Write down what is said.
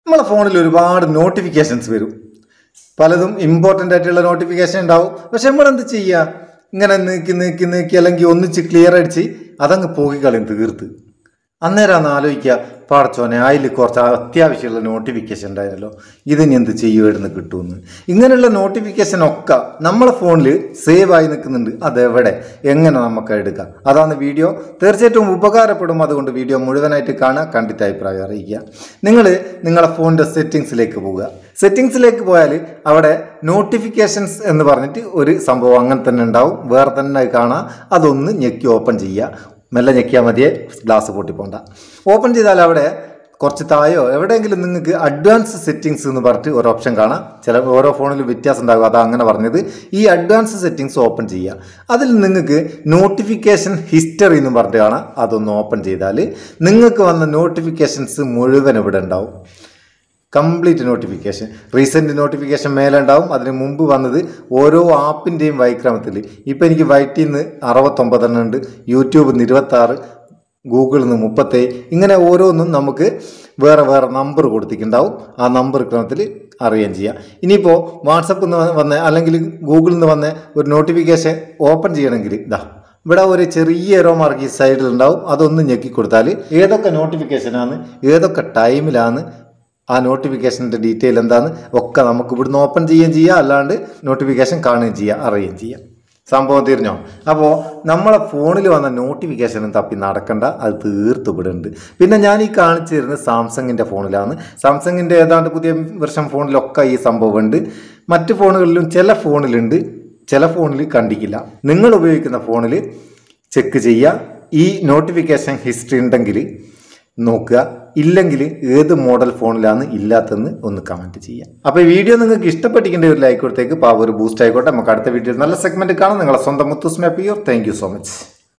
നമ്മളെ ഫോണിൽ ഒരുപാട് നോട്ടിഫിക്കേഷൻസ് വരും പലതും ഇമ്പോർട്ടൻ്റ് ആയിട്ടുള്ള നോട്ടിഫിക്കേഷൻ ഉണ്ടാവും പക്ഷെ നമ്മൾ എന്ത് ചെയ്യുക ഇങ്ങനെ നീക്കി നീക്കി നീക്കി അല്ലെങ്കിൽ ഒന്നിച്ച് ക്ലിയർ അടിച്ച് അതങ്ങ് പോയി കളയും തീർത്ത് അന്നേരമാണ് ആലോചിക്കുക പാടച്ചോനെ അതിൽ കുറച്ച് അത്യാവശ്യമുള്ള നോട്ടിഫിക്കേഷൻ ഉണ്ടായിരുന്നല്ലോ ഇതിന് എന്ത് ചെയ്യുമായിരുന്നു കിട്ടുമെന്ന് ഇങ്ങനെയുള്ള നോട്ടിഫിക്കേഷൻ ഒക്കെ നമ്മളെ ഫോണിൽ സേവ് ആയി നിൽക്കുന്നുണ്ട് അതെവിടെ എങ്ങനെ നമുക്ക് എടുക്കാം അതാണ് വീഡിയോ തീർച്ചയായിട്ടും ഉപകാരപ്പെടും അതുകൊണ്ട് വീഡിയോ മുഴുവനായിട്ട് കാണുക കണ്ടിട്ട് അഭിപ്രായം അറിയിക്കുക നിങ്ങൾ നിങ്ങളെ ഫോണിൻ്റെ സെറ്റിങ്സിലേക്ക് പോവുക സെറ്റിങ്സിലേക്ക് പോയാൽ അവിടെ നോട്ടിഫിക്കേഷൻസ് എന്ന് പറഞ്ഞിട്ട് ഒരു സംഭവം അങ്ങനെ തന്നെ ഉണ്ടാവും വേറെ തന്നെ അത് കാണാം അതൊന്ന് ഞെക്കി ഓപ്പൺ ചെയ്യുക മെല്ലെ ഞെക്കിയാൽ മതിയേ ഗ്ലാസ് പൊട്ടിപ്പോണ്ട ഓപ്പൺ ചെയ്താൽ അവിടെ കുറച്ച് താഴെയോ എവിടെയെങ്കിലും നിങ്ങൾക്ക് അഡ്വാൻസ് സെറ്റിങ്സ് എന്ന് പറഞ്ഞിട്ട് ഒരു ഓപ്ഷൻ കാണാം ചില ഓരോ ഫോണിലും വ്യത്യാസം ഉണ്ടാകും അതാ അങ്ങനെ പറഞ്ഞത് ഈ അഡ്വാൻസ് സെറ്റിങ്സ് ഓപ്പൺ ചെയ്യുക അതിൽ നിങ്ങൾക്ക് നോട്ടിഫിക്കേഷൻ ഹിസ്റ്ററി എന്ന് പറഞ്ഞിട്ട് കാണാം അതൊന്ന് ഓപ്പൺ ചെയ്താൽ നിങ്ങൾക്ക് വന്ന നോട്ടിഫിക്കേഷൻസ് മുഴുവൻ ഇവിടെ ഉണ്ടാവും കംപ്ലീറ്റ് നോട്ടിഫിക്കേഷൻ റീസെൻറ്റ് നോട്ടിഫിക്കേഷൻ മേലെ ഉണ്ടാവും അതിന് മുമ്പ് വന്നത് ഓരോ ആപ്പിൻ്റെയും വൈക്രമത്തിൽ ഇപ്പം എനിക്ക് വൈറ്റിൽ നിന്ന് അറുപത്തൊമ്പതെണ്ണം ഉണ്ട് യൂട്യൂബിൽ നിന്ന് ഇരുപത്താറ് ഗൂഗിളിൽ നിന്ന് മുപ്പത്തേഴ് ഇങ്ങനെ ഓരോന്നും നമുക്ക് വേറെ വേറെ നമ്പർ കൊടുത്തിട്ടുണ്ടാവും ആ നമ്പർ ക്രമത്തിൽ അറിയുകയും ചെയ്യാം ഇനിയിപ്പോൾ വാട്സപ്പിൽ നിന്ന് വന്ന അല്ലെങ്കിൽ ഗൂഗിളിൽ നിന്ന് വന്ന ഒരു നോട്ടിഫിക്കേഷൻ ഓപ്പൺ ചെയ്യണമെങ്കിൽ ഇതാ ഇവിടെ ഒരു ചെറിയ എറോ മാർക്ക് ഈ സൈഡിൽ ഉണ്ടാവും അതൊന്ന് ഞെക്കി കൊടുത്താൽ ഏതൊക്കെ നോട്ടിഫിക്കേഷനാണ് ഏതൊക്കെ ടൈമിലാണ് ആ നോട്ടിഫിക്കേഷൻ്റെ ഡീറ്റെയിൽ എന്താണ് ഒക്കെ നമുക്ക് ഇവിടുന്ന് ഓപ്പൺ ചെയ്യുകയും ചെയ്യാം അല്ലാണ്ട് നോട്ടിഫിക്കേഷൻ കാണുകയും ചെയ്യാം അറിയുകയും ചെയ്യാം സംഭവം തീർന്നോ അപ്പോൾ നമ്മളെ ഫോണിൽ വന്ന നോട്ടിഫിക്കേഷനും തപ്പി നടക്കണ്ട അത് തീർത്ത് വിടുന്നുണ്ട് പിന്നെ ഞാൻ ഈ കാണിച്ചു തരുന്നത് സാംസങ്ങിൻ്റെ ഫോണിലാണ് സാംസങ്ങിൻ്റെ ഏതാണ്ട് പുതിയ വെർഷൻ ഫോണിലൊക്കെ ഈ സംഭവം ഉണ്ട് മറ്റ് ഫോണുകളിലും ചില ഫോണിലുണ്ട് ചില ഫോണിൽ കണ്ടിക്കില്ല നിങ്ങൾ ഉപയോഗിക്കുന്ന ഫോണിൽ ചെക്ക് ചെയ്യുക ഈ നോട്ടിഫിക്കേഷൻ ഹിസ്റ്ററി ഉണ്ടെങ്കിൽ നോക്കുക ഇല്ലെങ്കിൽ ഏത് മോഡൽ ഫോണിലാണ് ഇല്ലാത്തതെന്ന് ഒന്ന് കമൻറ്റ് ചെയ്യാം അപ്പോൾ ഈ വീഡിയോ നിങ്ങൾക്ക് ഇഷ്ടപ്പെട്ടിരിക്കേണ്ട ഒരു ലൈക്ക് കൊടുത്തേക്ക് പാവ ഒരു ബൂസ്റ്റ് ആയിക്കോട്ടെ നമുക്ക് അടുത്ത വീഡിയോ നല്ല സെഗ്മെന്റ് കാണാം നിങ്ങളെ സ്വന്തം മുത്തുസ്മ പിയോർ താങ്ക് യു സോ മച്ച്